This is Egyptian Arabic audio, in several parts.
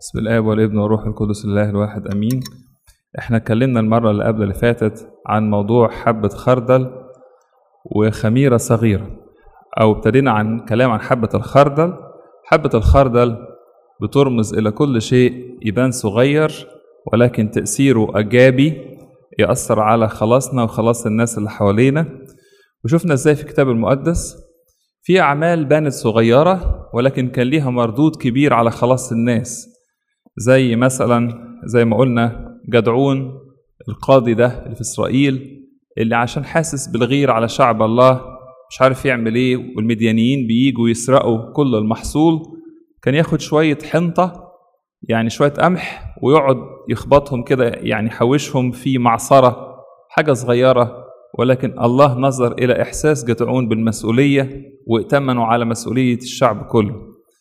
بسم الله والابن والروح القدس الله الواحد امين احنا اتكلمنا المره اللي قبل اللي فاتت عن موضوع حبه خردل وخميره صغيره او ابتدينا عن كلام عن حبه الخردل حبه الخردل بترمز الى كل شيء يبان صغير ولكن تاثيره ايجابي ياثر على خلاصنا وخلاص الناس اللي حوالينا وشفنا ازاي في الكتاب المقدس في اعمال بانت صغيره ولكن كان ليها مردود كبير على خلاص الناس زي مثلا زي ما قلنا جدعون القاضي ده اللي في اسرائيل اللي عشان حاسس بالغير على شعب الله مش عارف يعمل ايه والمديانيين بييجوا يسرقوا كل المحصول كان ياخد شويه حنطه يعني شويه قمح ويقعد يخبطهم كده يعني يحوشهم في معصره حاجه صغيره ولكن الله نظر الى احساس جدعون بالمسؤوليه وائتمنوا على مسؤوليه الشعب كله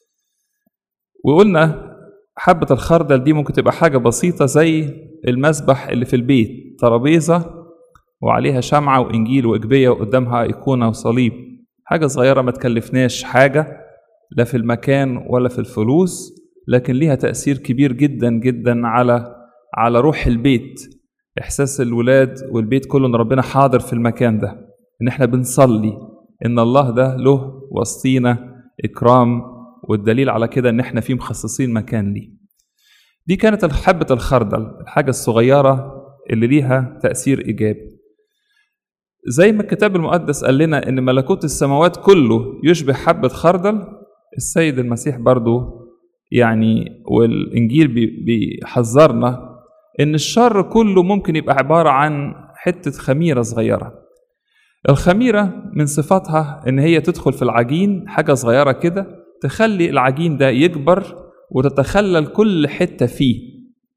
وقلنا حبة الخردل دي ممكن تبقى حاجة بسيطة زي المسبح اللي في البيت ترابيزة وعليها شمعة وإنجيل وإجبية وقدامها أيقونة وصليب حاجة صغيرة ما تكلفناش حاجة لا في المكان ولا في الفلوس لكن ليها تأثير كبير جدا جدا على على روح البيت إحساس الولاد والبيت كله إن ربنا حاضر في المكان ده إن إحنا بنصلي إن الله ده له وسطينا إكرام والدليل على كده ان احنا فيه مخصصين مكان ليه دي كانت حبة الخردل الحاجة الصغيرة اللي ليها تأثير إيجابي زي ما الكتاب المقدس قال لنا ان ملكوت السماوات كله يشبه حبة خردل السيد المسيح برضو يعني والإنجيل بيحذرنا ان الشر كله ممكن يبقى عبارة عن حتة خميرة صغيرة الخميرة من صفاتها ان هي تدخل في العجين حاجة صغيرة كده تخلي العجين ده يكبر وتتخلل كل حته فيه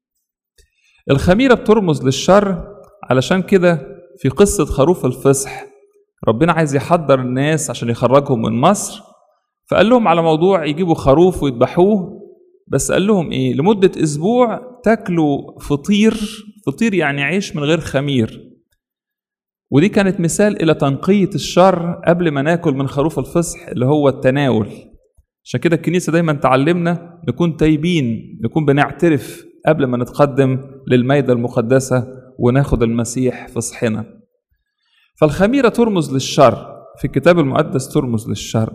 الخميره بترمز للشر علشان كده في قصه خروف الفصح ربنا عايز يحضر الناس عشان يخرجهم من مصر فقال لهم على موضوع يجيبوا خروف ويذبحوه بس قال لهم ايه لمده اسبوع تاكلوا فطير فطير يعني عيش من غير خمير ودي كانت مثال الى تنقيه الشر قبل ما ناكل من خروف الفصح اللي هو التناول عشان كده الكنيسه دايما تعلمنا نكون تايبين نكون بنعترف قبل ما نتقدم للمائده المقدسه وناخد المسيح في صحنا فالخميره ترمز للشر في الكتاب المقدس ترمز للشر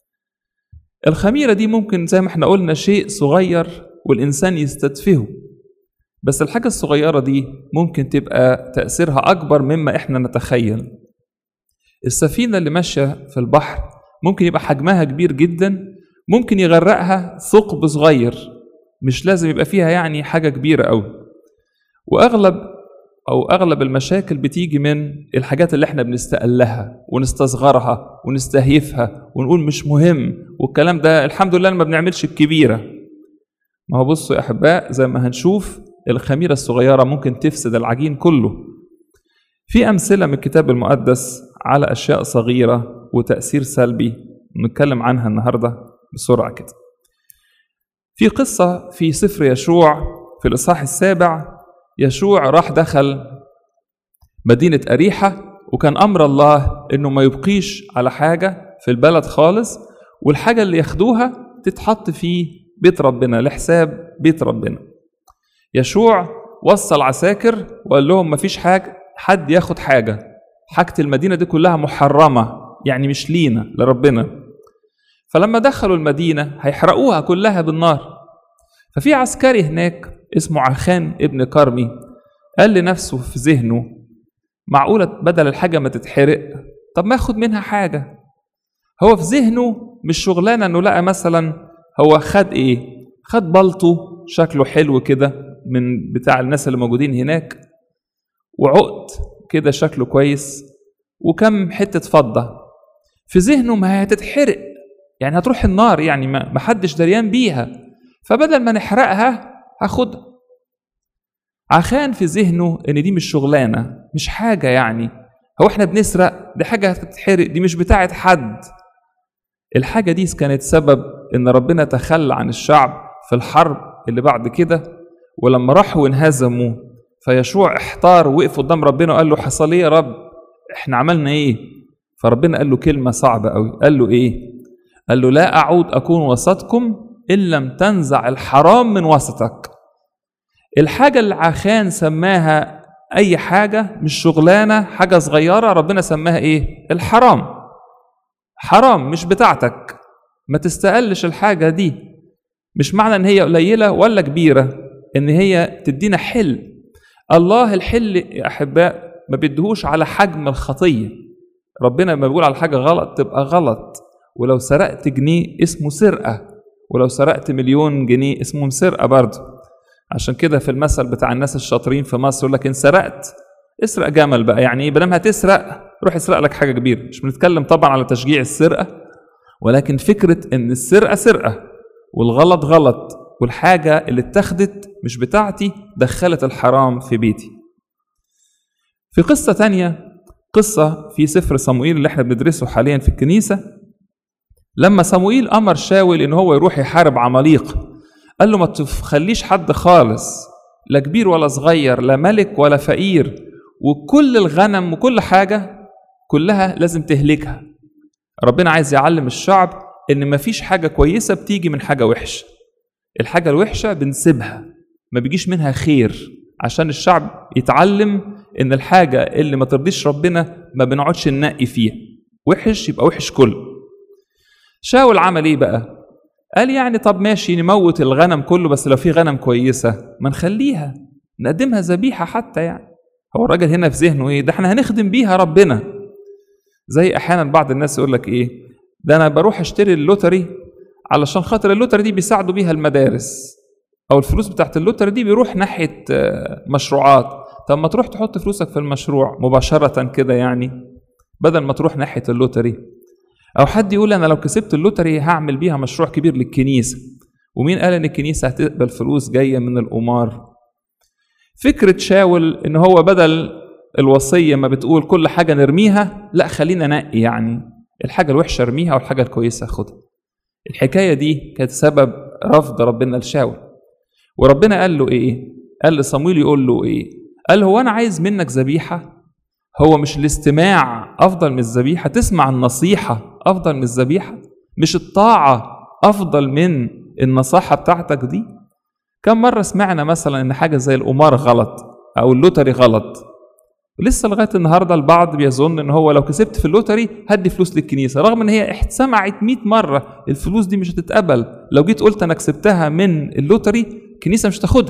الخميره دي ممكن زي ما احنا قلنا شيء صغير والانسان يستدفهه بس الحاجه الصغيره دي ممكن تبقى تاثيرها اكبر مما احنا نتخيل السفينه اللي ماشيه في البحر ممكن يبقى حجمها كبير جدا ممكن يغرقها ثقب صغير مش لازم يبقى فيها يعني حاجة كبيرة أوي وأغلب أو أغلب المشاكل بتيجي من الحاجات اللي احنا بنستقلها ونستصغرها ونستهيفها ونقول مش مهم والكلام ده الحمد لله ما بنعملش الكبيرة ما هو بصوا يا أحباء زي ما هنشوف الخميرة الصغيرة ممكن تفسد العجين كله في أمثلة من الكتاب المقدس على أشياء صغيرة وتأثير سلبي نتكلم عنها النهارده بسرعة كده في قصة في سفر يشوع في الإصحاح السابع يشوع راح دخل مدينة أريحة وكان أمر الله إنه ما يبقيش على حاجة في البلد خالص والحاجة اللي ياخدوها تتحط في بيت ربنا لحساب بيت ربنا يشوع وصل عساكر وقال لهم مفيش حاجة حد ياخد حاجة حاجة المدينة دي كلها محرمة يعني مش لينا لربنا فلما دخلوا المدينة هيحرقوها كلها بالنار ففي عسكري هناك اسمه عخان ابن كرمي قال لنفسه في ذهنه معقولة بدل الحاجة ما تتحرق طب ما اخد منها حاجة هو في ذهنه مش شغلانة انه لقى مثلا هو خد ايه خد بلطو شكله حلو كده من بتاع الناس اللي موجودين هناك وعقد كده شكله كويس وكم حتة فضة في ذهنه ما هي هتتحرق يعني هتروح النار يعني ما حدش دريان بيها فبدل ما نحرقها هاخدها عخان في ذهنه ان دي مش شغلانه مش حاجه يعني هو احنا بنسرق دي حاجه هتتحرق دي مش بتاعه حد الحاجه دي كانت سبب ان ربنا تخلى عن الشعب في الحرب اللي بعد كده ولما راحوا وانهزموا فيشوع احتار ووقف قدام ربنا وقال له حصل ايه يا رب احنا عملنا ايه فربنا قال له كلمه صعبه قوي قال له ايه قال له لا أعود أكون وسطكم إن لم تنزع الحرام من وسطك الحاجة اللي عخان سماها أي حاجة مش شغلانة حاجة صغيرة ربنا سماها إيه؟ الحرام حرام مش بتاعتك ما تستقلش الحاجة دي مش معنى إن هي قليلة ولا كبيرة إن هي تدينا حل الله الحل يا أحباء ما بيدهوش على حجم الخطية ربنا لما بيقول على حاجة غلط تبقى غلط ولو سرقت جنيه اسمه سرقة ولو سرقت مليون جنيه اسمه سرقة برضه عشان كده في المثل بتاع الناس الشاطرين في مصر يقول لك ان سرقت اسرق جمل بقى يعني ايه بدل هتسرق روح اسرق لك حاجه كبيره مش بنتكلم طبعا على تشجيع السرقه ولكن فكره ان السرقه سرقه والغلط غلط والحاجه اللي اتخذت مش بتاعتي دخلت الحرام في بيتي في قصه تانية قصه في سفر صموئيل اللي احنا بندرسه حاليا في الكنيسه لما صموئيل امر شاول ان هو يروح يحارب عماليق قال له ما تخليش حد خالص لا كبير ولا صغير لا ملك ولا فقير وكل الغنم وكل حاجة كلها لازم تهلكها ربنا عايز يعلم الشعب ان مفيش حاجة كويسة بتيجي من حاجة وحشة الحاجة الوحشة بنسيبها ما بيجيش منها خير عشان الشعب يتعلم ان الحاجة اللي ما ترضيش ربنا ما بنقعدش ننقي فيها وحش يبقى وحش كله شاول عمل ايه بقى قال يعني طب ماشي نموت الغنم كله بس لو في غنم كويسة ما نخليها نقدمها ذبيحة حتى يعني هو الراجل هنا في ذهنه ايه ده احنا هنخدم بيها ربنا زي احيانا بعض الناس يقول لك ايه ده انا بروح اشتري اللوتري علشان خاطر اللوتري دي بيساعدوا بيها المدارس او الفلوس بتاعت اللوتري دي بيروح ناحية مشروعات طب ما تروح تحط فلوسك في المشروع مباشرة كده يعني بدل ما تروح ناحية اللوتري او حد يقول انا لو كسبت اللوتري هعمل بيها مشروع كبير للكنيسه ومين قال ان الكنيسه هتقبل فلوس جايه من القمار فكره شاول ان هو بدل الوصيه ما بتقول كل حاجه نرميها لا خلينا نقي يعني الحاجه الوحشه ارميها والحاجه الكويسه خدها الحكايه دي كانت سبب رفض ربنا لشاول وربنا قال له ايه قال لصمويل يقول له ايه قال هو انا عايز منك ذبيحه هو مش الاستماع افضل من الذبيحه تسمع النصيحه افضل من الذبيحه مش الطاعه افضل من النصاحه بتاعتك دي كم مره سمعنا مثلا ان حاجه زي القمار غلط او اللوتري غلط لسه لغايه النهارده البعض بيظن ان هو لو كسبت في اللوتري هدي فلوس للكنيسه رغم ان هي سمعت 100 مره الفلوس دي مش هتتقبل لو جيت قلت انا كسبتها من اللوتري الكنيسه مش تاخدها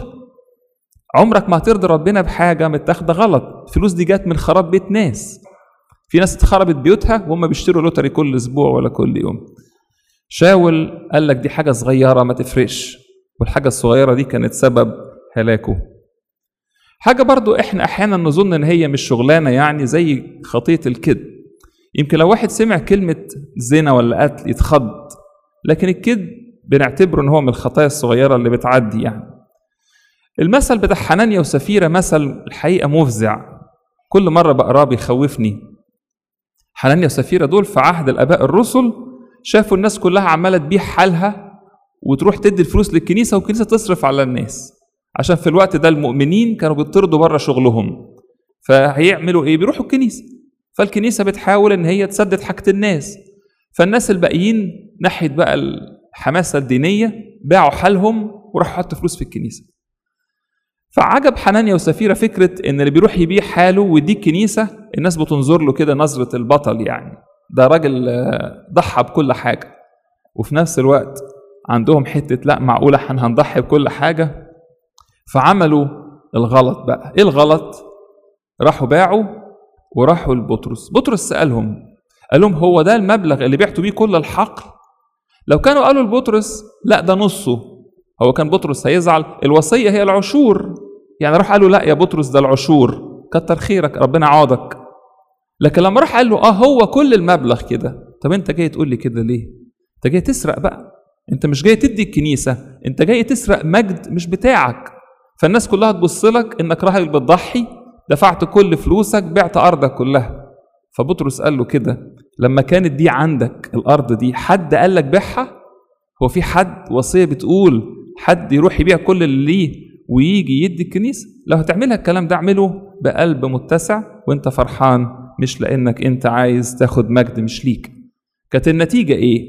عمرك ما هترضي ربنا بحاجه متاخده غلط الفلوس دي جت من خراب بيت ناس في ناس اتخربت بيوتها وهم بيشتروا لوتري كل اسبوع ولا كل يوم شاول قال لك دي حاجه صغيره ما تفرقش والحاجه الصغيره دي كانت سبب هلاكه حاجه برضو احنا احيانا نظن ان هي مش شغلانه يعني زي خطيه الكذب يمكن لو واحد سمع كلمه زنا ولا قتل يتخض لكن الكذب بنعتبره ان هو من الخطايا الصغيره اللي بتعدي يعني المثل بتاع حنانيا وسفيرة مثل الحقيقة مفزع كل مرة بقراه بيخوفني حنانيا وسفيرة دول في عهد الآباء الرسل شافوا الناس كلها عمالة تبيع حالها وتروح تدي الفلوس للكنيسة والكنيسة تصرف على الناس عشان في الوقت ده المؤمنين كانوا بيطردوا بره شغلهم فهيعملوا ايه بيروحوا الكنيسة فالكنيسة بتحاول ان هي تسدد حاجة الناس فالناس الباقيين ناحية بقى الحماسة الدينية باعوا حالهم وراحوا حطوا فلوس في الكنيسة فعجب حنانيا وسفيرة فكرة إن اللي بيروح يبيع حاله ويديك كنيسة الناس بتنظر له كده نظرة البطل يعني ده راجل ضحى بكل حاجة وفي نفس الوقت عندهم حتة لا معقولة احنا هنضحي بكل حاجة فعملوا الغلط بقى ايه الغلط راحوا باعوا وراحوا لبطرس بطرس سألهم قال لهم هو ده المبلغ اللي بعتوا بيه كل الحقل لو كانوا قالوا لبطرس لا ده نصه هو كان بطرس هيزعل الوصية هي العشور يعني راح قال له لا يا بطرس ده العشور كتر خيرك ربنا عوضك لكن لما راح قال له اه هو كل المبلغ كده طب انت جاي تقول لي كده ليه انت جاي تسرق بقى انت مش جاي تدي الكنيسة انت جاي تسرق مجد مش بتاعك فالناس كلها تبص لك انك راجل بتضحي دفعت كل فلوسك بعت ارضك كلها فبطرس قال له كده لما كانت دي عندك الارض دي حد قال لك بيعها هو في حد وصيه بتقول حد يروح يبيع كل اللي ليه ويجي يدي الكنيسه لو هتعملها الكلام ده اعمله بقلب متسع وانت فرحان مش لانك انت عايز تاخد مجد مش ليك كانت النتيجه ايه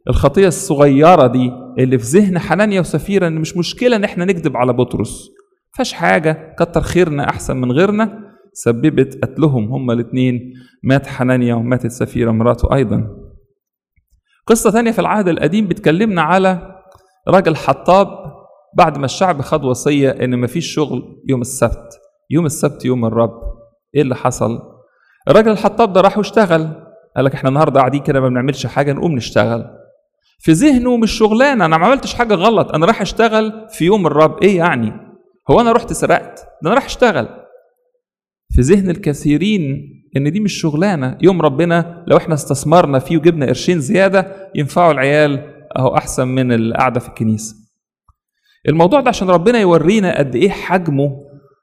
الخطية الصغيرة دي اللي في ذهن حنانيا وسفيرة ان مش مشكلة ان احنا نكذب على بطرس فاش حاجة كتر خيرنا احسن من غيرنا سببت قتلهم هما الاثنين مات حنانيا وماتت سفيرة مراته ايضا قصة تانية في العهد القديم بتكلمنا على راجل حطاب بعد ما الشعب خد وصية ان مفيش شغل يوم السبت يوم السبت يوم الرب ايه اللي حصل الراجل الحطاب ده راح واشتغل قال لك احنا النهارده قاعدين كده ما بنعملش حاجه نقوم نشتغل في ذهنه مش شغلانه انا ما عملتش حاجه غلط انا راح اشتغل في يوم الرب ايه يعني هو انا رحت سرقت ده انا راح اشتغل في ذهن الكثيرين ان دي مش شغلانه يوم ربنا لو احنا استثمرنا فيه وجبنا قرشين زياده ينفعوا العيال اهو احسن من القعده في الكنيسه الموضوع ده عشان ربنا يورينا قد ايه حجمه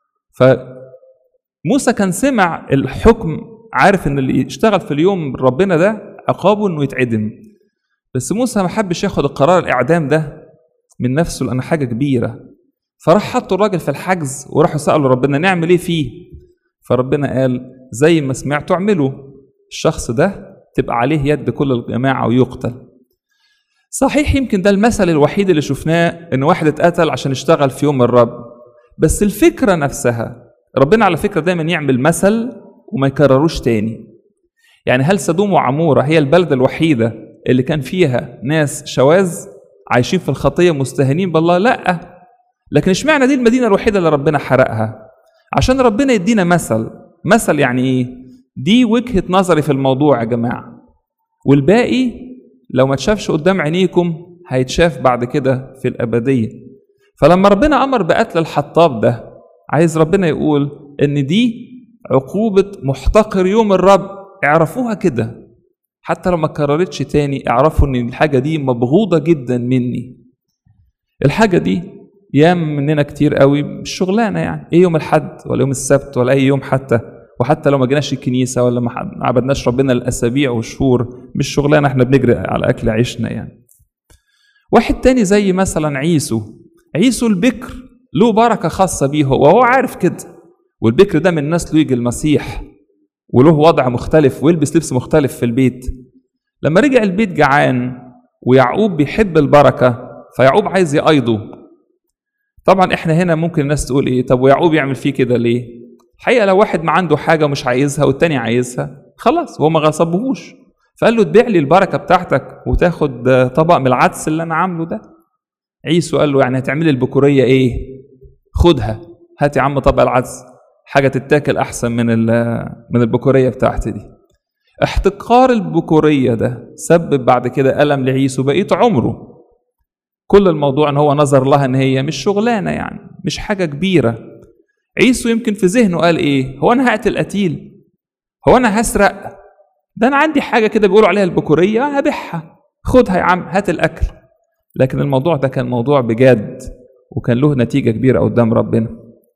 فموسى كان سمع الحكم عارف ان اللي يشتغل في اليوم ربنا ده عقابه انه يتعدم بس موسى ما حبش ياخد القرار الاعدام ده من نفسه لان حاجه كبيره فراح حطوا الراجل في الحجز وراحوا سالوا ربنا نعمل ايه فيه فربنا قال زي ما سمعتوا اعملوا الشخص ده تبقى عليه يد كل الجماعه ويقتل صحيح يمكن ده المثل الوحيد اللي شفناه ان واحد اتقتل عشان يشتغل في يوم الرب بس الفكره نفسها ربنا على فكره دايما يعمل مثل وما يكرروش تاني يعني هل سدوم وعموره هي البلده الوحيده اللي كان فيها ناس شواذ عايشين في الخطيه مستهانين بالله لا لكن اشمعنى دي المدينه الوحيده اللي ربنا حرقها عشان ربنا يدينا مثل مثل يعني ايه دي وجهه نظري في الموضوع يا جماعه والباقي لو ما تشافش قدام عينيكم هيتشاف بعد كده في الابديه فلما ربنا امر بقتل الحطاب ده عايز ربنا يقول ان دي عقوبه محتقر يوم الرب اعرفوها كده حتى لو ما اتكررتش تاني اعرفوا ان الحاجه دي مبغوضه جدا مني الحاجه دي يام مننا كتير قوي مش شغلانه يعني ايه يوم الحد ولا يوم السبت ولا اي يوم حتى وحتى لو ما جيناش الكنيسه ولا ما عبدناش ربنا الاسابيع والشهور مش شغلانه احنا بنجري على اكل عيشنا يعني واحد تاني زي مثلا عيسو عيسو البكر له بركه خاصه بيه هو وهو عارف كده والبكر ده من نسله يجي المسيح وله وضع مختلف ويلبس لبس مختلف في البيت لما رجع البيت جعان ويعقوب بيحب البركه فيعقوب عايز يقيضه طبعا احنا هنا ممكن الناس تقول ايه طب ويعقوب يعمل فيه كده ليه الحقيقه لو واحد ما عنده حاجه مش عايزها والتاني عايزها خلاص هو ما غصبهوش فقال له تبيع لي البركه بتاعتك وتاخد طبق من العدس اللي انا عامله ده عيسو قال له يعني هتعملي البكوريه ايه خدها هات يا عم طبق العدس حاجه تتاكل احسن من من البكوريه بتاعتي دي احتقار البكوريه ده سبب بعد كده الم لعيسو بقيت عمره كل الموضوع ان هو نظر لها ان هي مش شغلانه يعني مش حاجه كبيره عيسو يمكن في ذهنه قال ايه هو انا هقتل قتيل هو انا هسرق ده انا عندي حاجه كده بيقولوا عليها البكوريه هبيعها خدها يا عم هات الاكل لكن الموضوع ده كان موضوع بجد وكان له نتيجه كبيره قدام ربنا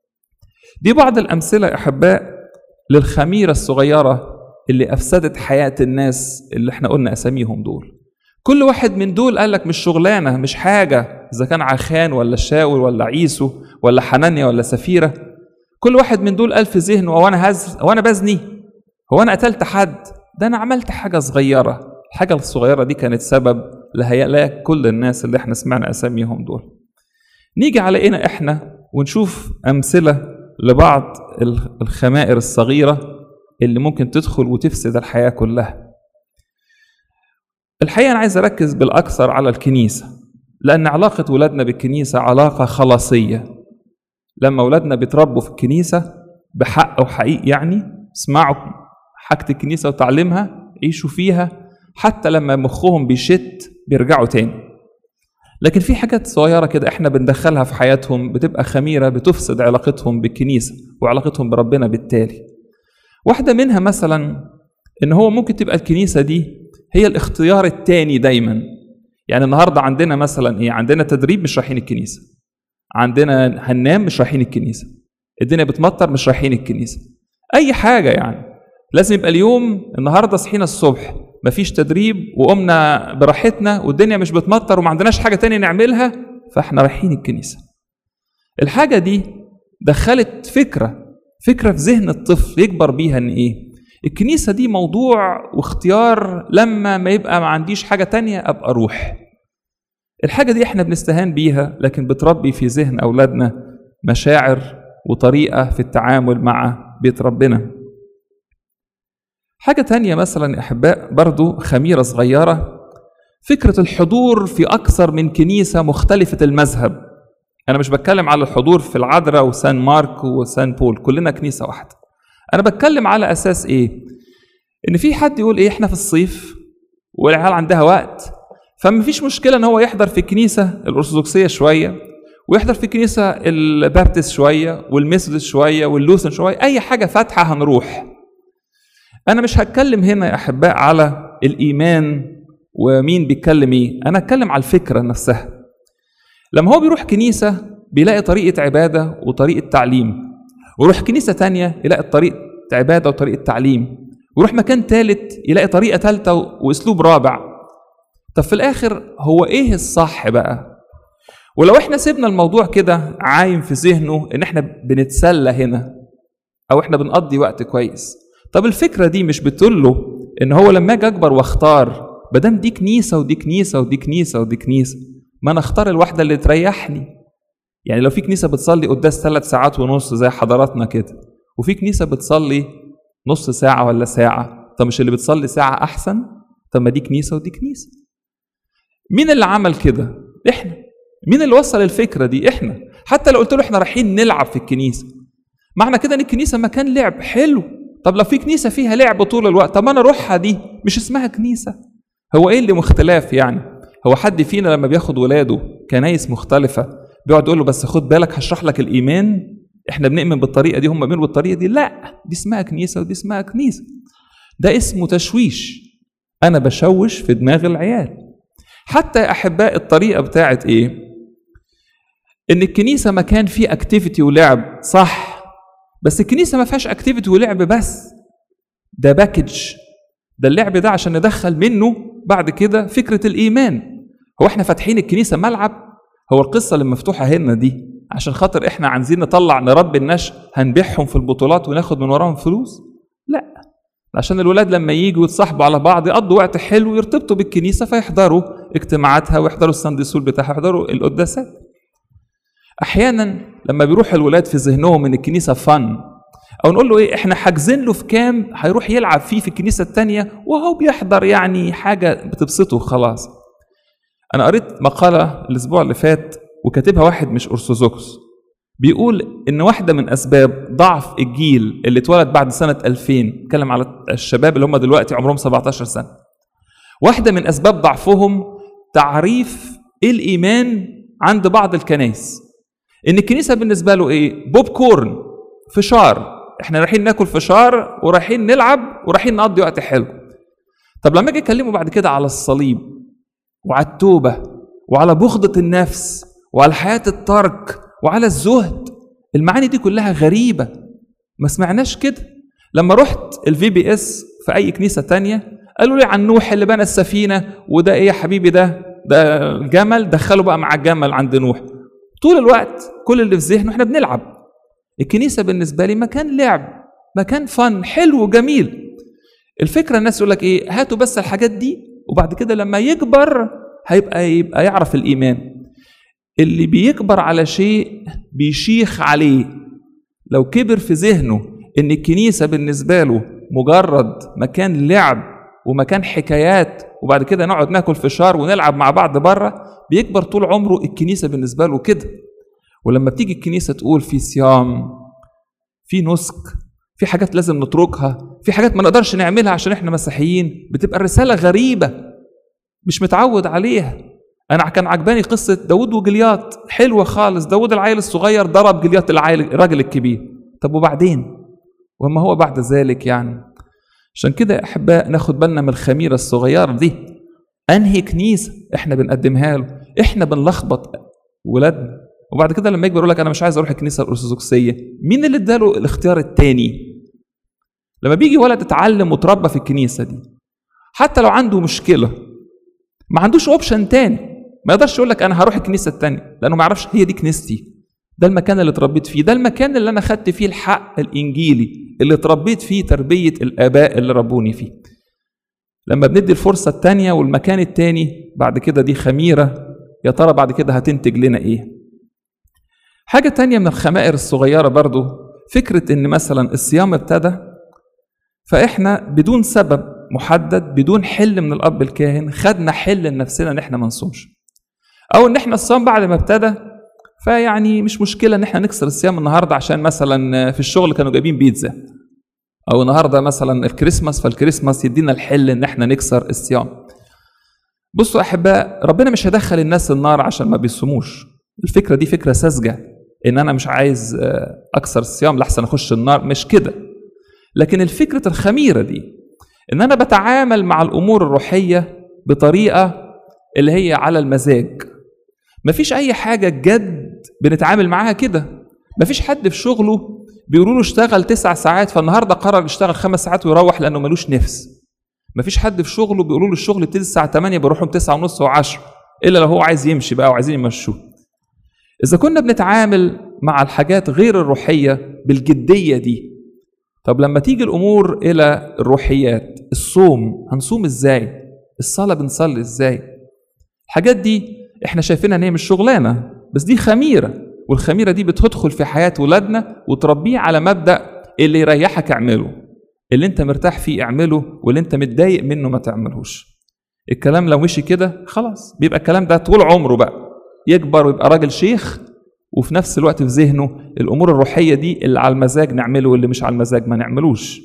دي بعض الامثله احباء للخميره الصغيره اللي افسدت حياه الناس اللي احنا قلنا اساميهم دول كل واحد من دول قال لك مش شغلانه مش حاجه اذا كان عخان ولا شاول ولا عيسو ولا حنانيا ولا سفيره كل واحد من دول قال في ذهنه هو انا هز هو انا بزني هو انا قتلت حد ده انا عملت حاجه صغيره الحاجه الصغيره دي كانت سبب لهلاك كل الناس اللي احنا سمعنا اساميهم دول نيجي علينا احنا ونشوف امثله لبعض الخمائر الصغيره اللي ممكن تدخل وتفسد الحياه كلها الحقيقه انا عايز اركز بالاكثر على الكنيسه لان علاقه ولادنا بالكنيسه علاقه خلاصيه لما ولادنا بيتربوا في الكنيسه بحق وحقيقي يعني اسمعوا حاجه الكنيسه وتعليمها عيشوا فيها حتى لما مخهم بيشت بيرجعوا تاني لكن في حاجات صغيرة كده احنا بندخلها في حياتهم بتبقى خميرة بتفسد علاقتهم بالكنيسة وعلاقتهم بربنا بالتالي واحدة منها مثلا ان هو ممكن تبقى الكنيسة دي هي الاختيار التاني دايما يعني النهاردة عندنا مثلا ايه عندنا تدريب مش رايحين الكنيسة عندنا هننام مش رايحين الكنيسة الدنيا بتمطر مش رايحين الكنيسة اي حاجة يعني لازم يبقى اليوم النهاردة صحينا الصبح مفيش تدريب وقمنا براحتنا والدنيا مش بتمطر وما عندناش حاجة تانية نعملها فاحنا رايحين الكنيسة الحاجة دي دخلت فكرة فكرة في ذهن الطفل يكبر بيها ان ايه الكنيسة دي موضوع واختيار لما ما يبقى ما عنديش حاجة تانية أبقى أروح الحاجة دي احنا بنستهان بيها لكن بتربي في ذهن أولادنا مشاعر وطريقة في التعامل مع بيت ربنا حاجة تانية مثلا يا أحباء برضو خميرة صغيرة فكرة الحضور في أكثر من كنيسة مختلفة المذهب أنا مش بتكلم على الحضور في العذراء وسان مارك وسان بول كلنا كنيسة واحدة أنا بتكلم على أساس إيه؟ إن في حد يقول إيه إحنا في الصيف والعيال عندها وقت فما فيش مشكلة إن هو يحضر في الكنيسة الأرثوذكسية شوية ويحضر في الكنيسة البابتست شوية والميثودست شوية واللوثن شوية أي حاجة فاتحة هنروح أنا مش هتكلم هنا يا أحباء على الإيمان ومين بيتكلم إيه أنا هتكلم على الفكرة نفسها لما هو بيروح كنيسة بيلاقي طريقة عبادة وطريقة تعليم ويروح كنيسة تانية يلاقي طريقة عبادة وطريقة تعليم ويروح مكان تالت يلاقي طريقة تالتة وأسلوب رابع طب في الآخر هو إيه الصح بقى؟ ولو إحنا سيبنا الموضوع كده عايم في ذهنه إن إحنا بنتسلى هنا أو إحنا بنقضي وقت كويس طب الفكرة دي مش بتقول له إن هو لما أجي أكبر وأختار مادام دي كنيسة ودي كنيسة ودي كنيسة ودي كنيسة ما انا اختار الواحده اللي تريحني يعني لو في كنيسه بتصلي قداس ثلاث ساعات ونص زي حضراتنا كده وفي كنيسه بتصلي نص ساعه ولا ساعه طب مش اللي بتصلي ساعه احسن طب ما دي كنيسه ودي كنيسه مين اللي عمل كده احنا مين اللي وصل الفكره دي احنا حتى لو قلت له احنا رايحين نلعب في الكنيسه معنى كده ان الكنيسه مكان لعب حلو طب لو في كنيسه فيها لعب طول الوقت طب انا اروحها دي مش اسمها كنيسه هو ايه اللي مختلاف يعني هو حد فينا لما بياخد ولاده كنايس مختلفة بيقعد يقول له بس خد بالك هشرح لك الإيمان احنا بنؤمن بالطريقة دي هم بيؤمنوا بالطريقة دي لا دي اسمها كنيسة ودي اسمها كنيسة ده اسمه تشويش أنا بشوش في دماغ العيال حتى يا أحباء الطريقة بتاعت إيه إن الكنيسة مكان فيه اكتيفيتي ولعب صح بس الكنيسة ما فيهاش اكتيفيتي ولعب بس ده باكج ده اللعب ده عشان ندخل منه بعد كده فكرة الإيمان هو احنا فاتحين الكنيسة ملعب هو القصة اللي مفتوحة هنا دي عشان خاطر احنا عايزين نطلع نربي النشء هنبيعهم في البطولات وناخد من وراهم فلوس لا عشان الولاد لما يجوا يتصاحبوا على بعض يقضوا وقت حلو يرتبطوا بالكنيسة فيحضروا اجتماعاتها ويحضروا الساندي سول بتاعها يحضروا القداسات احيانا لما بيروح الولاد في ذهنهم ان الكنيسة فن او نقول له ايه احنا حاجزين له في كام هيروح يلعب فيه في الكنيسه الثانيه وهو بيحضر يعني حاجه بتبسطه خلاص انا قريت مقاله الاسبوع اللي فات وكاتبها واحد مش ارثوذكس بيقول ان واحده من اسباب ضعف الجيل اللي اتولد بعد سنه 2000 اتكلم على الشباب اللي هم دلوقتي عمرهم 17 سنه واحده من اسباب ضعفهم تعريف الايمان عند بعض الكنائس ان الكنيسه بالنسبه له ايه بوب كورن فشار احنا رايحين ناكل فشار ورايحين نلعب ورايحين نقضي وقت حلو طب لما اجي اكلمه بعد كده على الصليب وعلى التوبه وعلى بغضه النفس وعلى حياه الترك وعلى الزهد المعاني دي كلها غريبه ما سمعناش كده لما رحت الفي بي اس في اي كنيسه تانية قالوا لي عن نوح اللي بنى السفينه وده ايه يا حبيبي ده ده الجمل دخله بقى مع الجمل عند نوح طول الوقت كل اللي في ذهنه احنا بنلعب الكنيسة بالنسبة لي مكان لعب مكان فن حلو وجميل الفكرة الناس يقول لك ايه هاتوا بس الحاجات دي وبعد كده لما يكبر هيبقى يبقى يعرف الإيمان اللي بيكبر على شيء بيشيخ عليه لو كبر في ذهنه ان الكنيسة بالنسبة له مجرد مكان لعب ومكان حكايات وبعد كده نقعد ناكل فشار ونلعب مع بعض بره بيكبر طول عمره الكنيسة بالنسبة له كده ولما بتيجي الكنيسة تقول في صيام في نسك في حاجات لازم نتركها في حاجات ما نقدرش نعملها عشان احنا مسيحيين بتبقى الرسالة غريبة مش متعود عليها انا كان عجباني قصة داود وجليات حلوة خالص داود العيل الصغير ضرب جليات العيل الراجل الكبير طب وبعدين وما هو بعد ذلك يعني عشان كده يا احباء ناخد بالنا من الخميرة الصغيرة دي انهي كنيسة احنا بنقدمها له احنا بنلخبط ولادنا وبعد كده لما يكبر يقول لك انا مش عايز اروح الكنيسه الارثوذكسيه مين اللي اداله الاختيار الثاني لما بيجي ولد اتعلم وتربى في الكنيسه دي حتى لو عنده مشكله ما عندوش اوبشن تاني ما يقدرش يقول لك انا هروح الكنيسه الثانيه لانه ما يعرفش هي دي كنيستي ده المكان اللي اتربيت فيه ده المكان اللي انا خدت فيه الحق الانجيلي اللي اتربيت فيه تربيه الاباء اللي ربوني فيه لما بندي الفرصه الثانيه والمكان الثاني بعد كده دي خميره يا ترى بعد كده هتنتج لنا ايه حاجه تانية من الخمائر الصغيره برضو فكره ان مثلا الصيام ابتدى فاحنا بدون سبب محدد بدون حل من الاب الكاهن خدنا حل لنفسنا ان احنا ما نصومش او ان احنا الصيام بعد ما ابتدى فيعني مش مشكله ان احنا نكسر الصيام النهارده عشان مثلا في الشغل كانوا جايبين بيتزا او النهارده مثلا الكريسماس فالكريسماس يدينا الحل ان احنا نكسر الصيام بصوا احباء ربنا مش هيدخل الناس النار عشان ما بيصوموش الفكره دي فكره ساذجه ان انا مش عايز اكسر الصيام لحسن اخش النار مش كده لكن الفكره الخميره دي ان انا بتعامل مع الامور الروحيه بطريقه اللي هي على المزاج مفيش اي حاجه جد بنتعامل معاها كده مفيش حد في شغله بيقولوا له اشتغل تسع ساعات فالنهارده قرر يشتغل خمس ساعات ويروح لانه ملوش نفس مفيش حد في شغله بيقولوا له الشغل ابتدي الساعه 8 بيروحوا 9 ونص و10 الا لو هو عايز يمشي بقى وعايزين يمشوه اذا كنا بنتعامل مع الحاجات غير الروحيه بالجديه دي طب لما تيجي الامور الى الروحيات الصوم هنصوم ازاي الصلاه بنصلي ازاي الحاجات دي احنا شايفينها ان هي مش شغلانه بس دي خميره والخميره دي بتدخل في حياه ولادنا وتربيه على مبدا اللي يريحك اعمله اللي انت مرتاح فيه اعمله واللي انت متضايق منه ما تعملهوش الكلام لو مشي كده خلاص بيبقى الكلام ده طول عمره بقى يكبر ويبقى راجل شيخ وفي نفس الوقت في ذهنه الامور الروحيه دي اللي على المزاج نعمله واللي مش على المزاج ما نعملوش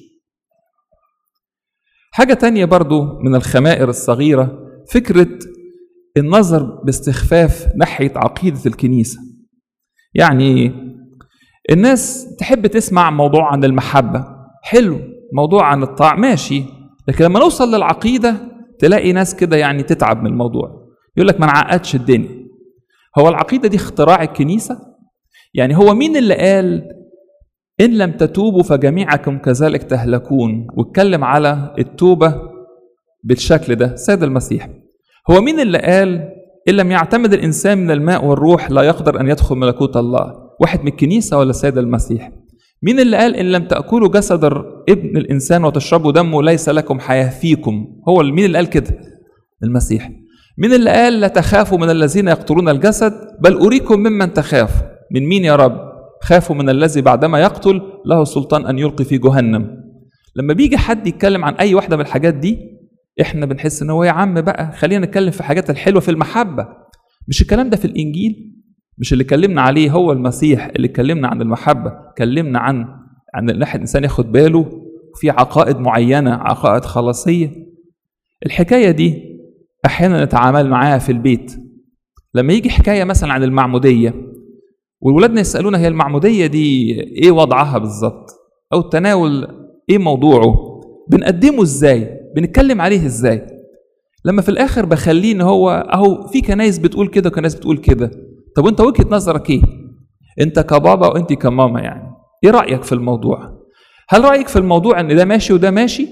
حاجة تانية برضو من الخمائر الصغيرة فكرة النظر باستخفاف ناحية عقيدة الكنيسة يعني الناس تحب تسمع موضوع عن المحبة حلو موضوع عن الطاعة ماشي لكن لما نوصل للعقيدة تلاقي ناس كده يعني تتعب من الموضوع يقول لك ما نعقدش الدنيا هو العقيدة دي اختراع الكنيسة يعني هو مين اللي قال إن لم تتوبوا فجميعكم كذلك تهلكون واتكلم على التوبة بالشكل ده سيد المسيح هو مين اللي قال إن لم يعتمد الإنسان من الماء والروح لا يقدر أن يدخل ملكوت الله واحد من الكنيسة ولا السيد المسيح مين اللي قال إن لم تأكلوا جسد ابن الإنسان وتشربوا دمه ليس لكم حياة فيكم هو مين اللي قال كده المسيح مين اللي قال لا تخافوا من الذين يقتلون الجسد بل أريكم ممن تخافوا من مين يا رب خافوا من الذي بعدما يقتل له سلطان أن يلقي في جهنم لما بيجي حد يتكلم عن أي واحدة من الحاجات دي احنا بنحس ان هو يا عم بقى خلينا نتكلم في الحاجات الحلوه في المحبه مش الكلام ده في الانجيل مش اللي اتكلمنا عليه هو المسيح اللي اتكلمنا عن المحبه اتكلمنا عن عن ان الانسان ياخد باله في عقائد معينه عقائد خلاصيه الحكايه دي احيانا نتعامل معاها في البيت لما يجي حكايه مثلا عن المعموديه والولادنا يسالونا هي المعموديه دي ايه وضعها بالظبط او التناول ايه موضوعه بنقدمه ازاي بنتكلم عليه ازاي لما في الاخر بخليه ان هو اهو في كنايس بتقول كده وكنايس بتقول كده طب وانت وجهه نظرك ايه انت كبابا وانت كماما يعني ايه رايك في الموضوع هل رايك في الموضوع ان ده ماشي وده ماشي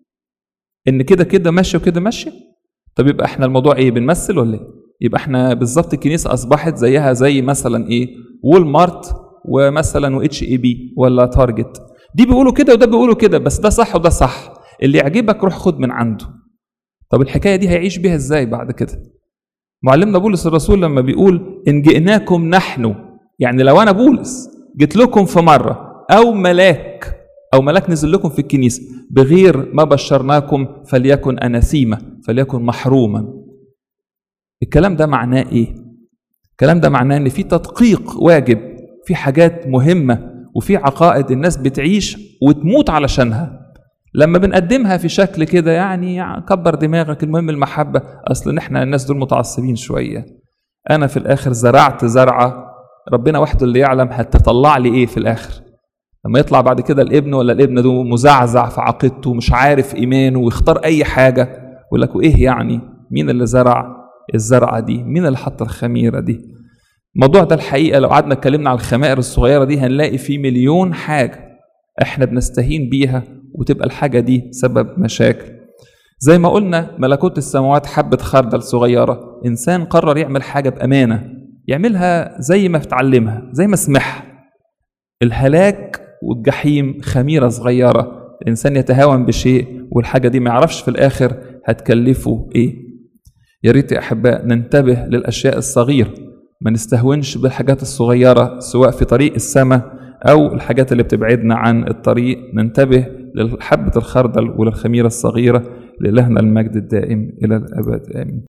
ان كده كده ماشي وكده ماشي طب يبقى احنا الموضوع ايه بنمثل ولا ايه يبقى احنا بالظبط الكنيسه اصبحت زيها زي مثلا ايه وول مارت ومثلا واتش اي بي ولا تارجت دي بيقولوا كده وده بيقولوا كده بس ده صح وده صح اللي يعجبك روح خد من عنده طب الحكايه دي هيعيش بيها ازاي بعد كده معلمنا بولس الرسول لما بيقول ان جئناكم نحن يعني لو انا بولس جيت لكم في مره او ملاك او ملاك نزل لكم في الكنيسه بغير ما بشرناكم فليكن اناسيمه فليكن محروما الكلام ده معناه ايه الكلام ده معناه ان في تدقيق واجب في حاجات مهمه وفي عقائد الناس بتعيش وتموت علشانها لما بنقدمها في شكل كده يعني, يعني كبر دماغك المهم المحبة أصل احنا الناس دول متعصبين شوية أنا في الآخر زرعت زرعة ربنا وحده اللي يعلم هتطلع لي إيه في الآخر لما يطلع بعد كده الابن ولا الابنة ده مزعزع في عقيدته مش عارف إيمانه ويختار أي حاجة يقول لك وإيه يعني مين اللي زرع الزرعة دي مين اللي حط الخميرة دي الموضوع ده الحقيقة لو قعدنا اتكلمنا على الخمائر الصغيرة دي هنلاقي فيه مليون حاجة احنا بنستهين بيها وتبقى الحاجة دي سبب مشاكل زي ما قلنا ملكوت السماوات حبة خردل صغيرة إنسان قرر يعمل حاجة بأمانة يعملها زي ما بتعلمها زي ما سمعها الهلاك والجحيم خميرة صغيرة الإنسان يتهاون بشيء والحاجة دي ما يعرفش في الآخر هتكلفه إيه يا ريت يا أحباء ننتبه للأشياء الصغيرة ما نستهونش بالحاجات الصغيرة سواء في طريق السماء أو الحاجات اللي بتبعدنا عن الطريق ننتبه لحبة الخردل وللخميرة الصغيرة لإلهنا المجد الدائم إلى الأبد آمين